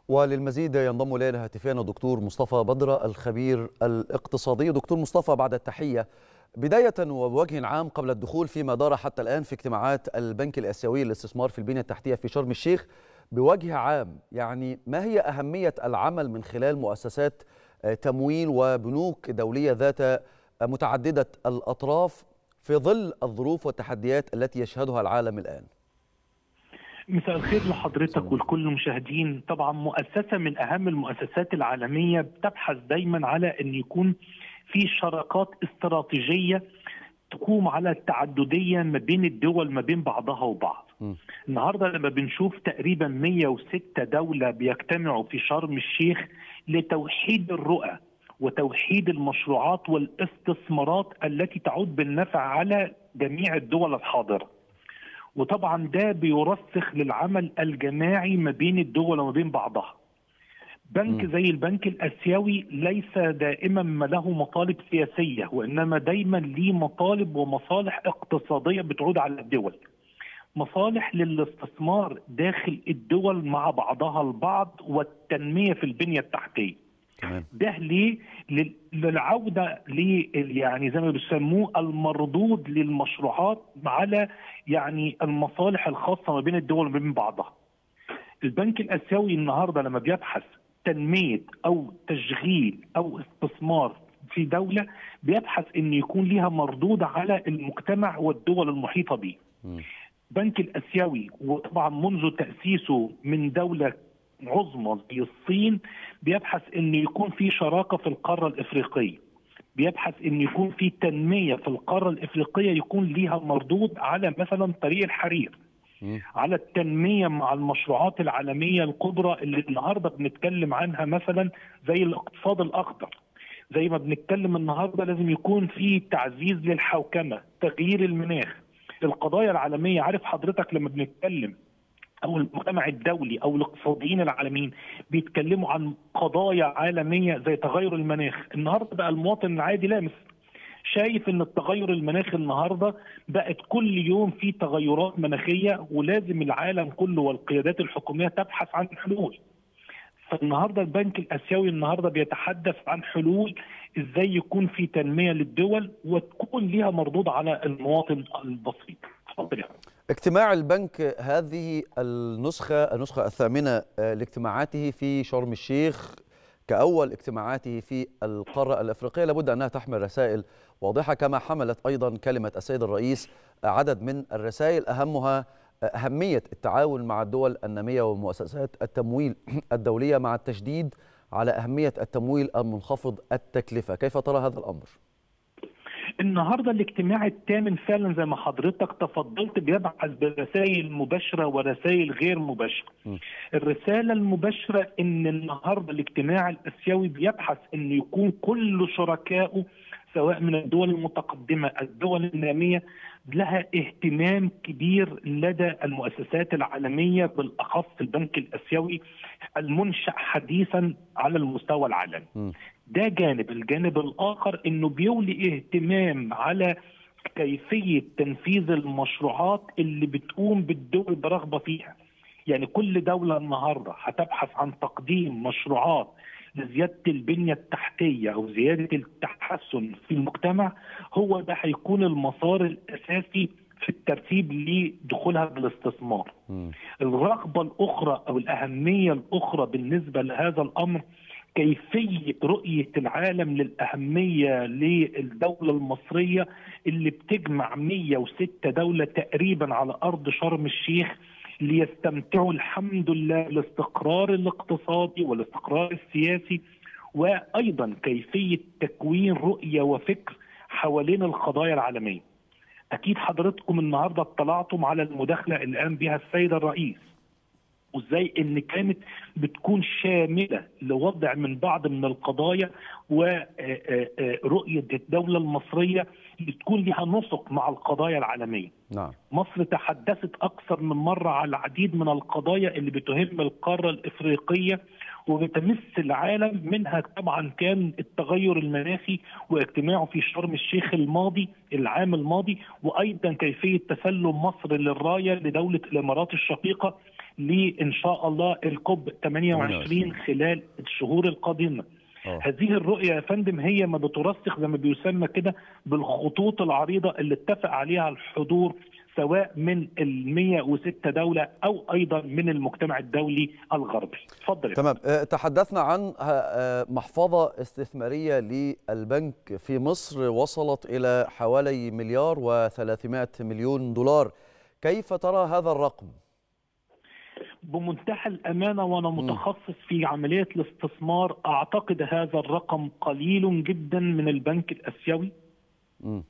وللمزيد ينضم الينا هاتفيا الدكتور مصطفى بدره الخبير الاقتصادي دكتور مصطفى بعد التحيه بدايه وبوجه عام قبل الدخول فيما دار حتى الان في اجتماعات البنك الاسيوي للاستثمار في البنيه التحتيه في شرم الشيخ بوجه عام يعني ما هي اهميه العمل من خلال مؤسسات تمويل وبنوك دوليه ذات متعدده الاطراف في ظل الظروف والتحديات التي يشهدها العالم الان مساء الخير لحضرتك ولكل المشاهدين طبعا مؤسسه من اهم المؤسسات العالميه بتبحث دايما على ان يكون في شراكات استراتيجيه تقوم على التعدديه ما بين الدول ما بين بعضها وبعض م. النهارده لما بنشوف تقريبا 106 دوله بيجتمعوا في شرم الشيخ لتوحيد الرؤى وتوحيد المشروعات والاستثمارات التي تعود بالنفع على جميع الدول الحاضره وطبعا ده بيرسخ للعمل الجماعي ما بين الدول وما بين بعضها بنك زي البنك الاسيوي ليس دائما ما له مطالب سياسيه وانما دايما ليه مطالب ومصالح اقتصاديه بتعود على الدول مصالح للاستثمار داخل الدول مع بعضها البعض والتنميه في البنيه التحتيه ده ليه؟ للعوده ل يعني زي ما بيسموه المردود للمشروعات على يعني المصالح الخاصه ما بين الدول وما بين بعضها. البنك الاسيوي النهارده لما بيبحث تنميه او تشغيل او استثمار في دوله بيبحث ان يكون ليها مردود على المجتمع والدول المحيطه به. البنك الاسيوي وطبعا منذ تاسيسه من دوله عظمى زي الصين بيبحث ان يكون في شراكه في القاره الافريقيه بيبحث ان يكون في تنميه في القاره الافريقيه يكون ليها مردود على مثلا طريق الحرير على التنميه مع المشروعات العالميه الكبرى اللي النهارده بنتكلم عنها مثلا زي الاقتصاد الاخضر زي ما بنتكلم النهارده لازم يكون في تعزيز للحوكمه تغيير المناخ القضايا العالميه عارف حضرتك لما بنتكلم او المجتمع الدولي او الاقتصاديين العالميين بيتكلموا عن قضايا عالميه زي تغير المناخ، النهارده بقى المواطن العادي لامس شايف ان التغير المناخي النهارده بقت كل يوم في تغيرات مناخيه ولازم العالم كله والقيادات الحكوميه تبحث عن حلول. فالنهارده البنك الاسيوي النهارده بيتحدث عن حلول ازاي يكون في تنميه للدول وتكون ليها مردود على المواطن البسيط. اتفضل يا اجتماع البنك هذه النسخة النسخة الثامنة لاجتماعاته في شرم الشيخ كأول اجتماعاته في القارة الأفريقية لابد أنها تحمل رسائل واضحة كما حملت أيضا كلمة السيد الرئيس عدد من الرسائل أهمها أهمية التعاون مع الدول النامية ومؤسسات التمويل الدولية مع التشديد على أهمية التمويل المنخفض التكلفة كيف ترى هذا الأمر؟ النهارده الاجتماع الثامن فعلا زي ما حضرتك تفضلت بيبعث برسائل مباشره ورسائل غير مباشره. م. الرساله المباشره ان النهارده الاجتماع الاسيوي بيبحث ان يكون كل شركائه سواء من الدول المتقدمه الدول الناميه لها اهتمام كبير لدى المؤسسات العالميه بالاخص البنك الاسيوي المنشا حديثا على المستوى العالمي. م. ده جانب الجانب الآخر أنه بيولي اهتمام على كيفية تنفيذ المشروعات اللي بتقوم بالدول برغبة فيها يعني كل دولة النهاردة هتبحث عن تقديم مشروعات لزيادة البنية التحتية أو زيادة التحسن في المجتمع هو ده هيكون المسار الأساسي في الترتيب لدخولها بالاستثمار م. الرغبة الأخرى أو الأهمية الأخرى بالنسبة لهذا الأمر كيفية رؤية العالم للأهمية للدولة المصرية اللي بتجمع 106 دولة تقريبا على أرض شرم الشيخ ليستمتعوا الحمد لله بالاستقرار الاقتصادي والاستقرار السياسي وأيضا كيفية تكوين رؤية وفكر حوالين القضايا العالمية أكيد حضرتكم النهاردة اطلعتم على المداخلة اللي قام بها السيد الرئيس وازاي ان كانت بتكون شامله لوضع من بعض من القضايا ورؤيه الدوله المصريه اللي تكون لها نسق مع القضايا العالميه. نعم. مصر تحدثت اكثر من مره على العديد من القضايا اللي بتهم القاره الافريقيه وبتمس العالم منها طبعا كان التغير المناخي واجتماعه في شرم الشيخ الماضي العام الماضي وايضا كيفيه تسلم مصر للرايه لدوله الامارات الشقيقه لان شاء الله الكوب 28 خلال الشهور القادمه أوه. هذه الرؤيه يا فندم هي ما بترسخ زي ما بيسمى كده بالخطوط العريضه اللي اتفق عليها الحضور سواء من ال 106 دولة أو أيضا من المجتمع الدولي الغربي تفضل تمام تحدثنا عن محفظة استثمارية للبنك في مصر وصلت إلى حوالي مليار و300 مليون دولار كيف ترى هذا الرقم؟ بمنتهى الامانه وانا متخصص في عمليه الاستثمار اعتقد هذا الرقم قليل جدا من البنك الاسيوي م.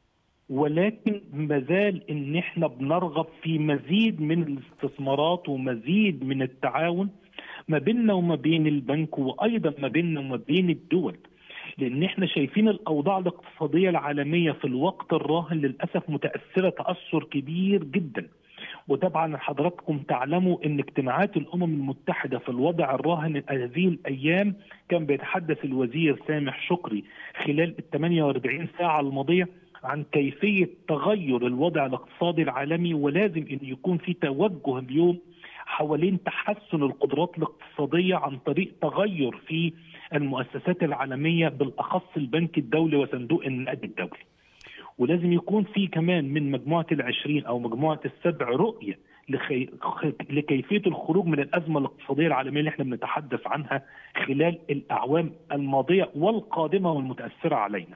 ولكن مازال ان احنا بنرغب في مزيد من الاستثمارات ومزيد من التعاون ما بيننا وما بين البنك وايضا ما بيننا وما بين الدول لان احنا شايفين الاوضاع الاقتصاديه العالميه في الوقت الراهن للاسف متاثره تاثر كبير جدا وطبعا حضراتكم تعلموا ان اجتماعات الامم المتحده في الوضع الراهن هذه الايام كان بيتحدث الوزير سامح شكري خلال ال 48 ساعه الماضيه عن كيفيه تغير الوضع الاقتصادي العالمي ولازم ان يكون في توجه اليوم حوالين تحسن القدرات الاقتصاديه عن طريق تغير في المؤسسات العالميه بالاخص البنك الدولي وصندوق النقد الدولي. ولازم يكون في كمان من مجموعه العشرين او مجموعه السبع رؤيه لخي... لكيفيه الخروج من الازمه الاقتصاديه العالميه اللي احنا بنتحدث عنها خلال الاعوام الماضيه والقادمه والمتاثره علينا.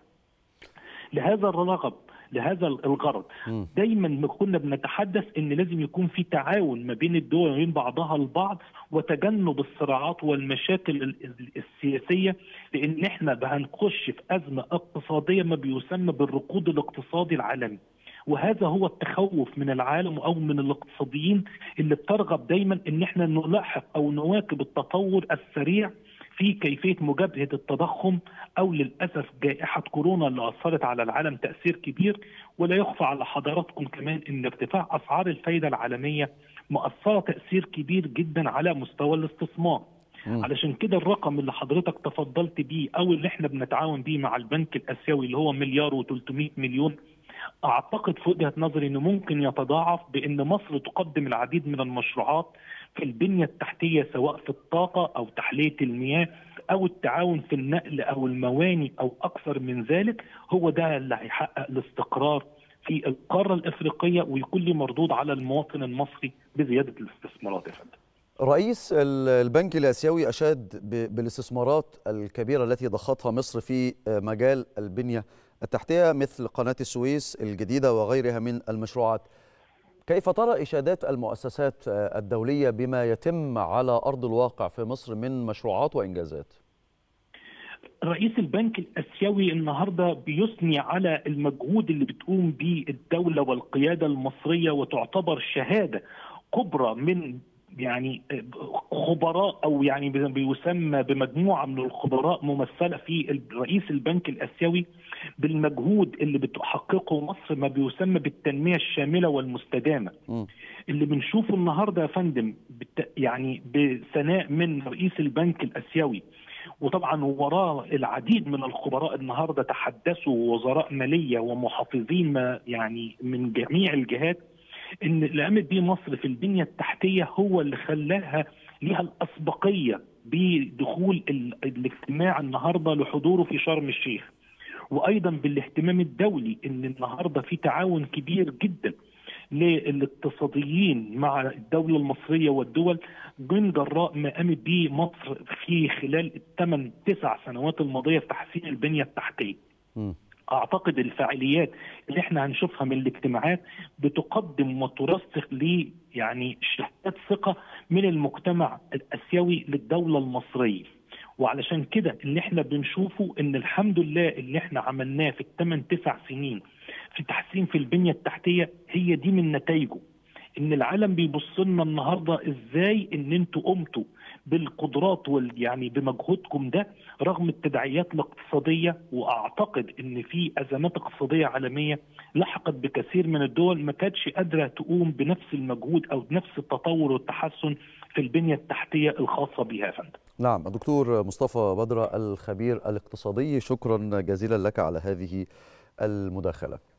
لهذا الرغب لهذا الغرض دايما كنا بنتحدث ان لازم يكون في تعاون ما بين الدول وبين بعضها البعض وتجنب الصراعات والمشاكل السياسيه لان احنا هنخش في ازمه اقتصاديه ما بيسمى بالركود الاقتصادي العالمي وهذا هو التخوف من العالم او من الاقتصاديين اللي بترغب دايما ان احنا نلاحق او نواكب التطور السريع في كيفيه مجابهه التضخم او للاسف جائحه كورونا اللي اثرت على العالم تاثير كبير ولا يخفى على حضراتكم كمان ان ارتفاع اسعار الفايده العالميه مأثره تاثير كبير جدا على مستوى الاستثمار. م. علشان كده الرقم اللي حضرتك تفضلت بيه او اللي احنا بنتعاون بيه مع البنك الاسيوي اللي هو مليار و300 مليون اعتقد في وجهه نظري انه ممكن يتضاعف بان مصر تقدم العديد من المشروعات في البنيه التحتيه سواء في الطاقه او تحليه المياه او التعاون في النقل او المواني او اكثر من ذلك هو ده اللي هيحقق الاستقرار في القاره الافريقيه ويكون لي مردود على المواطن المصري بزياده الاستثمارات يا فندم. رئيس البنك الاسيوي اشاد بالاستثمارات الكبيره التي ضختها مصر في مجال البنيه التحتيه مثل قناه السويس الجديده وغيرها من المشروعات. كيف ترى إشادات المؤسسات الدولية بما يتم على أرض الواقع في مصر من مشروعات وإنجازات؟ رئيس البنك الاسيوي النهارده بيثني على المجهود اللي بتقوم به الدوله والقياده المصريه وتعتبر شهاده كبرى من يعني خبراء او يعني بيسمى بمجموعه من الخبراء ممثله في رئيس البنك الاسيوي بالمجهود اللي بتحققه مصر ما بيسمى بالتنميه الشامله والمستدامه. م. اللي بنشوفه النهارده يا فندم يعني بثناء من رئيس البنك الاسيوي وطبعا وراه العديد من الخبراء النهارده تحدثوا وزراء ماليه ومحافظين ما يعني من جميع الجهات ان اللي قامت بيه مصر في البنيه التحتيه هو اللي خلاها ليها الاسبقيه بدخول الاجتماع النهارده لحضوره في شرم الشيخ. وايضا بالاهتمام الدولي ان النهارده في تعاون كبير جدا للاقتصاديين مع الدولة المصرية والدول من جراء ما قامت به مصر في خلال الثمان تسع سنوات الماضية في تحسين البنية التحتية. م. اعتقد الفعاليات اللي احنا هنشوفها من الاجتماعات بتقدم وترسخ ل يعني شهادات ثقه من المجتمع الاسيوي للدوله المصريه وعلشان كده اللي احنا بنشوفه ان الحمد لله اللي احنا عملناه في الثمان تسع سنين في تحسين في البنيه التحتيه هي دي من نتائجه ان العالم بيبص لنا النهارده ازاي ان انتوا قمتوا بالقدرات وال يعني بمجهودكم ده رغم التداعيات الاقتصاديه واعتقد ان في ازمات اقتصاديه عالميه لحقت بكثير من الدول ما كانتش قادره تقوم بنفس المجهود او بنفس التطور والتحسن في البنيه التحتيه الخاصه بها يا فندم. نعم الدكتور مصطفى بدره الخبير الاقتصادي شكرا جزيلا لك على هذه المداخله.